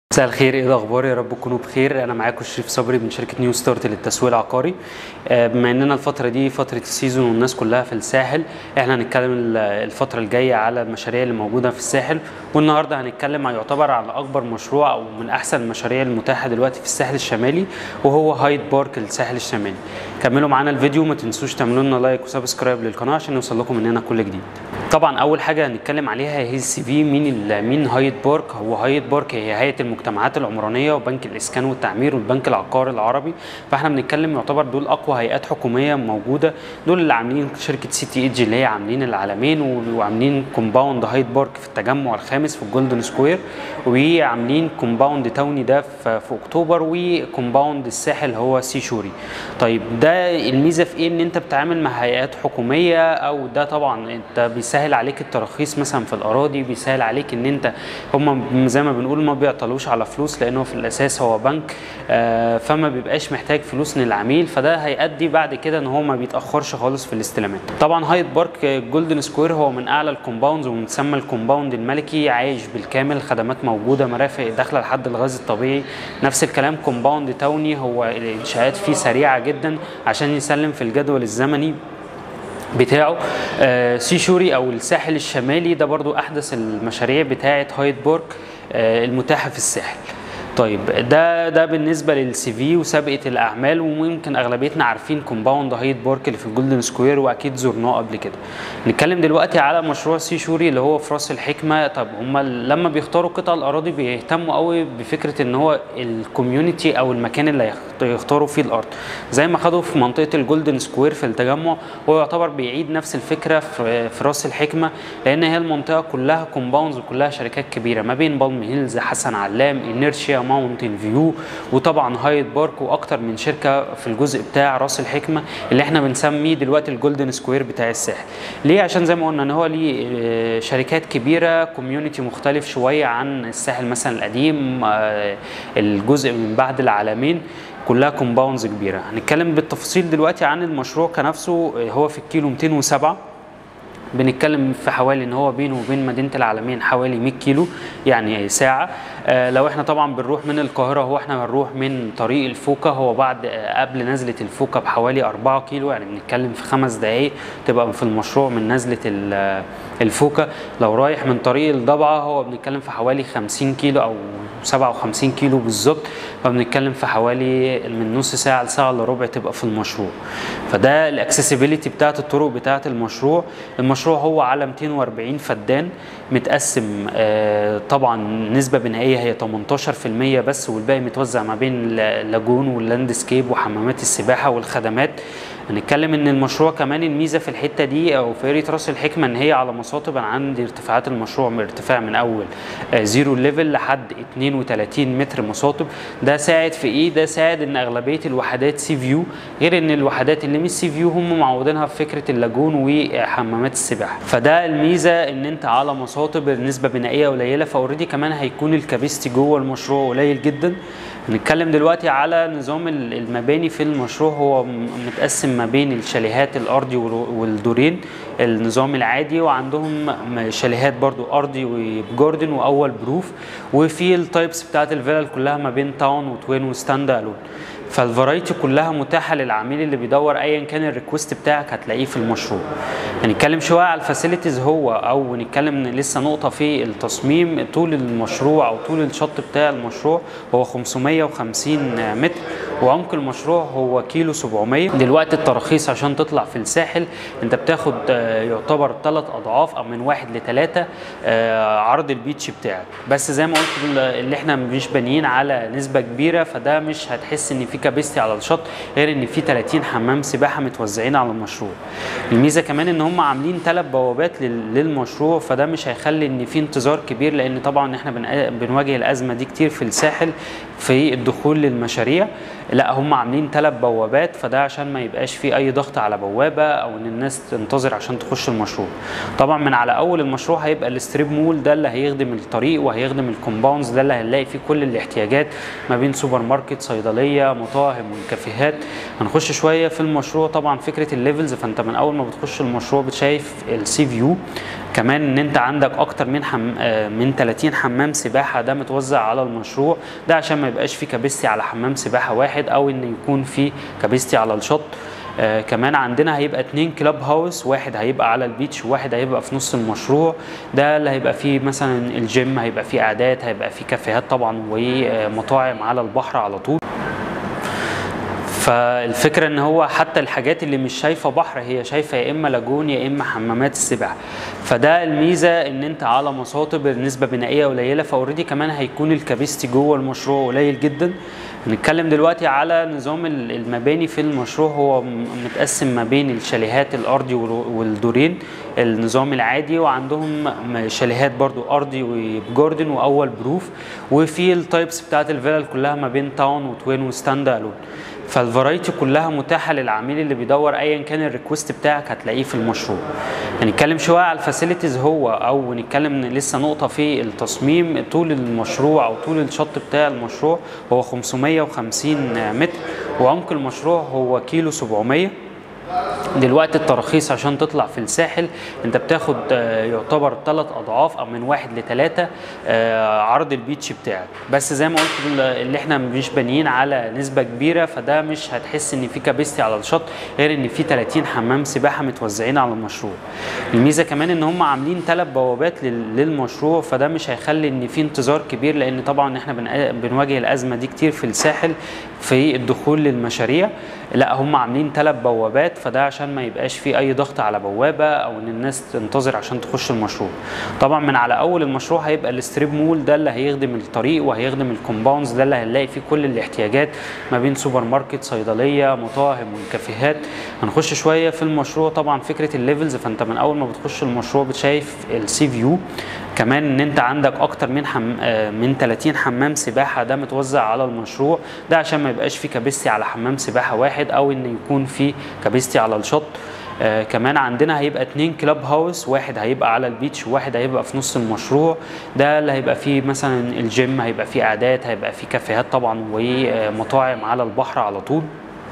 مساء الخير ايه الاخبار يا رب تكونوا بخير انا معاكم شريف صبري من شركه نيو ستارت للتسويق العقاري آه، بما اننا الفتره دي فتره السيزون والناس كلها في الساحل احنا هنتكلم ال- الفتره الجايه على المشاريع اللي موجوده في الساحل والنهارده هنتكلم عن يعتبر عن اكبر مشروع او من احسن المشاريع المتاحه دلوقتي في الساحل الشمالي وهو هايد بارك الساحل الشمالي كملوا معانا الفيديو ما تنسوش تعملوا لنا لايك وسبسكرايب للقناه عشان يوصل لكم مننا كل جديد طبعا اول حاجه هنتكلم عليها هي السي في مين ال- مين هايد بارك هو هايد بارك هي هيئه المجتمعات العمرانيه وبنك الاسكان والتعمير والبنك العقاري العربي فاحنا بنتكلم يعتبر دول اقوى هيئات حكوميه موجوده دول اللي عاملين شركه سي تي ايدج اللي هي عاملين العالمين و- وعاملين كومباوند هايد بارك في التجمع الخامس في الجولدن سكوير وعاملين كومباوند تاوني ده في, في اكتوبر وكومباوند الساحل هو سي شوري طيب ده الميزه في ايه ان انت بتتعامل مع هيئات حكوميه او ده طبعا انت بيسهل عليك التراخيص مثلا في الاراضي بيسهل عليك ان انت هم زي ما بنقول ما بيعطلوش على فلوس لانه في الاساس هو بنك آه، فما بيبقاش محتاج فلوس من العميل فده هيؤدي بعد كده ان هو ما بيتاخرش خالص في الاستلامات طبعا هايد بارك جولدن سكوير هو من اعلى الكومباوندز ومتسمى الكومباوند الملكي عايش بالكامل خدمات موجوده مرافق داخله لحد الغاز الطبيعي نفس الكلام كومباوند تاوني هو الانشاءات فيه سريعه جدا عشان يسلم في الجدول الزمني بتاعه آه سي شوري او الساحل الشمالي ده برضو احدث المشاريع بتاعه هايد بورك آه المتاحه في الساحل طيب ده ده بالنسبه للسي في وسابقه الاعمال وممكن اغلبيتنا عارفين كومباوند هايد بارك اللي في الجولدن سكوير واكيد زرناه قبل كده نتكلم دلوقتي على مشروع سي شوري اللي هو في راس الحكمه طب هم لما بيختاروا قطع الاراضي بيهتموا قوي بفكره ان هو الكوميونتي او المكان اللي هيخت- يختاروا فيه الارض زي ما خدوا في منطقه الجولدن سكوير في التجمع هو يعتبر بيعيد نفس الفكره في في راس الحكمه لان هي المنطقه كلها كومباوندز وكلها شركات كبيره ما بين بالم هيلز حسن علام انيرشيا ماونتن فيو وطبعا هايد بارك واكتر من شركه في الجزء بتاع راس الحكمه اللي احنا بنسميه دلوقتي الجولدن سكوير بتاع الساحل ليه عشان زي ما قلنا ان هو ليه آه، شركات كبيره كوميونتي مختلف شويه عن الساحل مثلا القديم آه، الجزء من بعد العالمين كلها كومباوندز كبيره هنتكلم بالتفاصيل دلوقتي عن المشروع كنفسه آه، هو في الكيلو 207 بنتكلم في حوالي ان هو بينه وبين مدينه العالمين حوالي 100 كيلو يعني ساعه آه لو احنا طبعا بنروح من القاهره هو احنا بنروح من طريق الفوكا هو بعد آه قبل نزله الفوكا بحوالي 4 كيلو يعني بنتكلم في خمس دقائق تبقى في المشروع من نزله ال- آه، الفوكا لو رايح من طريق الضبعه هو بنتكلم في حوالي 50 كيلو او 57 كيلو بالظبط فبنتكلم في حوالي من نص ساعه لساعه الا ربع تبقى في المشروع فده الاكسسبيليتي بتاعت الطرق بتاعت المشروع المشروع هو على 240 فدان متقسم آه، طبعا نسبه بنائيه هي 18% بس والباقي متوزع ما بين اللاجون واللاندسكيب وحمامات السباحه والخدمات هنتكلم ان المشروع كمان الميزه في الحته دي او في اريا راس الحكمه ان هي على مساطب أنا عندي ارتفاعات المشروع من ارتفاع من اول آه، زيرو ليفل لحد 32 متر مساطب ده ساعد في ايه ده ساعد ان اغلبيه الوحدات سي فيو غير ان الوحدات اللي مش سي فيو هم معودينها في فكره اللاجون وحمامات السباحه فده الميزه ان انت على مساطب نسبه بنائيه قليله فاوريدي كمان هيكون الكابيستي جوه المشروع قليل جدا هنتكلم دلوقتي على نظام ال- المباني في المشروع هو م- متقسم ما بين الشاليهات الارضي والر- والدورين النظام العادي وعندهم م- شاليهات برضو ارضي وجاردن واول بروف وفي التايبس بتاعت الفيلل كلها ما بين تاون وتوين وستاند الون فالفرايتي كلها متاحه للعميل اللي بيدور ايا كان الريكوست بتاعك هتلاقيه في المشروع هنتكلم شويه على الفاسيلتيز هو او نتكلم إن لسه نقطه في التصميم طول المشروع او طول الشط بتاع المشروع هو 550 متر وعمق المشروع هو كيلو 700 دلوقتي التراخيص عشان تطلع في الساحل انت بتاخد آه، يعتبر ثلاث اضعاف او من واحد لثلاثه عرض البيتش بتاعك بس زي ما قلت اللي احنا مش بانيين على نسبه كبيره فده مش هتحس ان في كابيستي على الشط غير ان في 30 حمام سباحه متوزعين على المشروع الميزه كمان ان هم عاملين ثلاث بوابات لل- للمشروع فده مش هيخلي ان في انتظار كبير لان طبعا احنا بن- بنواجه الازمه دي كتير في الساحل في الدخول للمشاريع لا هم عاملين ثلاث بوابات فده عشان ما يبقاش في اي ضغط على بوابه او ان الناس تنتظر عشان تخش المشروع طبعا من على اول المشروع هيبقى الستريب مول ده اللي هيخدم الطريق وهيخدم الكومباوندز ده اللي هنلاقي فيه كل الاحتياجات ما بين سوبر ماركت صيدليه مطاعم والكافيهات هنخش شويه في المشروع طبعا فكره الليفلز فانت من اول ما بتخش المشروع بتشايف السي فيو كمان ان انت عندك اكتر من حم... آه، من 30 حمام سباحه ده متوزع على المشروع ده عشان ما يبقاش في كابستي على حمام سباحه واحد او ان يكون في كابستي على الشط آه كمان عندنا هيبقى اتنين كلاب هاوس واحد هيبقى على البيتش وواحد هيبقى في نص المشروع ده اللي هيبقى فيه مثلا الجيم هيبقى فيه قعدات هيبقى فيه كافيهات طبعا ومطاعم على البحر على طول فالفكره ان هو حتى الحاجات اللي مش شايفه بحر هي شايفه يا اما لاجون يا اما حمامات السباحه فده الميزه ان انت على مصاطب النسبه بنائيه قليله فاوريدي كمان هيكون الكابيستي جوه المشروع قليل جدا هنتكلم دلوقتي على نظام المباني في المشروع هو متقسم ما بين الشاليهات الارضي والدورين النظام العادي وعندهم شاليهات برضو ارضي وجاردن واول بروف وفي التايبس بتاعت الفيلل كلها ما بين تاون وتوين وستاند الون فالفرايتي كلها متاحه للعميل اللي بيدور ايا كان الريكوست بتاعك هتلاقيه في المشروع هنتكلم شويه على الفاسيلتيز هو او نتكلم لسه نقطه في التصميم طول المشروع او طول الشط بتاع المشروع هو 550 متر وعمق المشروع هو كيلو 700 دلوقتي التراخيص عشان تطلع في الساحل انت بتاخد يعتبر ثلاث اضعاف او من واحد لثلاثه عرض البيتش بتاعك بس زي ما قلت اللي احنا مش بانيين على نسبه كبيره فده مش هتحس ان في كابستي على الشط غير ان في 30 حمام سباحه متوزعين على المشروع الميزه كمان ان هم عاملين ثلاث بوابات للمشروع فده مش هيخلي ان في انتظار كبير لان طبعا احنا بنواجه الازمه دي كتير في الساحل في الدخول للمشاريع لا هم عاملين ثلاث بوابات فده عشان ما يبقاش في اي ضغط على بوابه او ان الناس تنتظر عشان تخش المشروع طبعا من على اول المشروع هيبقى الستريب مول ده اللي هيخدم الطريق وهيخدم الكومباوندز ده اللي هنلاقي فيه كل الاحتياجات ما بين سوبر ماركت صيدليه مطاعم والكافيهات هنخش شويه في المشروع طبعا فكره الليفلز فانت من اول ما بتخش المشروع بتشايف السي فيو كمان ان انت عندك اكتر من حم... من 30 حمام سباحه ده متوزع على المشروع ده عشان ما يبقاش في كابستي على حمام سباحه واحد او ان يكون في كابستي على الشط آه كمان عندنا هيبقى اتنين كلاب هاوس واحد هيبقى على البيتش وواحد هيبقى في نص المشروع ده اللي هيبقى فيه مثلا الجيم هيبقى فيه قعدات هيبقى فيه كافيهات طبعا ومطاعم على البحر على طول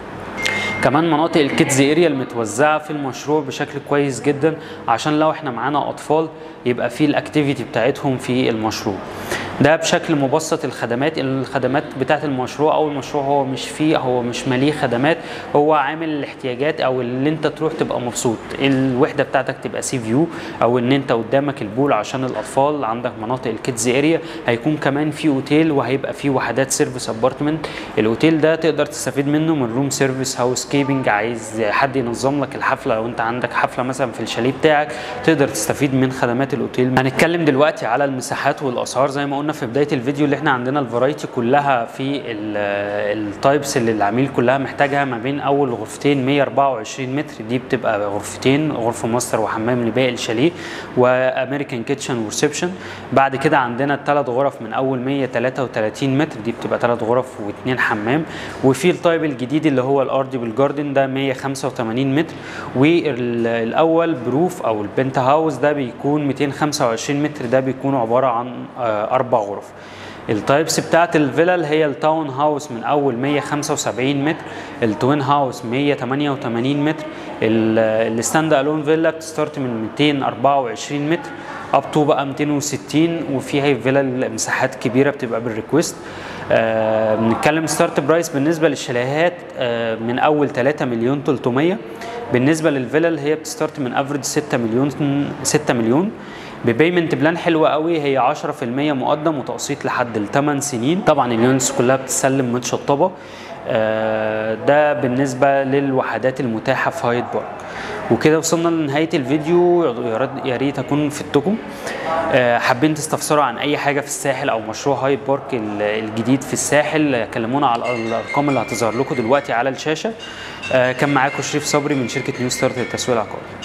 كمان مناطق الكيدز اريا المتوزعه في المشروع بشكل كويس جدا عشان لو احنا معانا اطفال يبقى في الاكتيفيتي بتاعتهم في المشروع ده بشكل مبسط الخدمات الخدمات بتاعت المشروع او المشروع هو مش فيه هو مش ماليه خدمات هو عامل الاحتياجات او اللي انت تروح تبقى مبسوط الوحده بتاعتك تبقى سي فيو او ان انت قدامك البول عشان الاطفال عندك مناطق الكيدز اريا هيكون كمان في اوتيل وهيبقى في وحدات سيرفيس ابارتمنت الاوتيل ده تقدر تستفيد منه من روم سيرفيس هاوس كيبنج عايز حد ينظم لك الحفله لو انت عندك حفله مثلا في الشاليه بتاعك تقدر تستفيد من خدمات الاوتيل هنتكلم دلوقتي على المساحات والاسعار زي ما قلنا في بدايه الفيديو اللي احنا عندنا الفرايتي كلها في التايبس اللي العميل كلها محتاجها ما بين اول غرفتين 124 متر دي بتبقى غرفتين غرفه ماستر وحمام لباقي الشاليه وامريكان كيتشن وريسبشن بعد كده عندنا الثلاث غرف من اول 133 متر دي بتبقى ثلاث غرف واثنين حمام وفي التايب الجديد اللي هو الارضي بالجاردن ده 185 متر والاول بروف او البنت هاوس ده بيكون 225 متر ده بيكون عباره عن اربع غرف التايبس بتاعت الفيلل هي التاون هاوس من اول 175 متر التوين هاوس 188 متر الستاند الون فيلا بتستارت من 224 متر اب تو بقى 260 وفيها فيلل مساحات كبيره بتبقى بالريكوست آه بنتكلم ستارت برايس بالنسبه للشاليهات آه من اول 3 مليون 300 بالنسبه للفيلل هي بتستارت من افريج 6 مليون 6 مليون ببيمنت بلان حلوه قوي هي 10% مقدم وتقسيط لحد ال 8 سنين طبعا اليونتس كلها بتسلم متشطبه آه ده بالنسبه للوحدات المتاحه في هايد بارك وكده وصلنا لنهايه الفيديو يا ريت اكون فدتكم آه حابين تستفسروا عن اي حاجه في الساحل او مشروع هايد بارك الجديد في الساحل كلمونا على الارقام اللي هتظهر لكم دلوقتي على الشاشه آه كان معاكم شريف صبري من شركه نيو ستارت للتسويق العقاري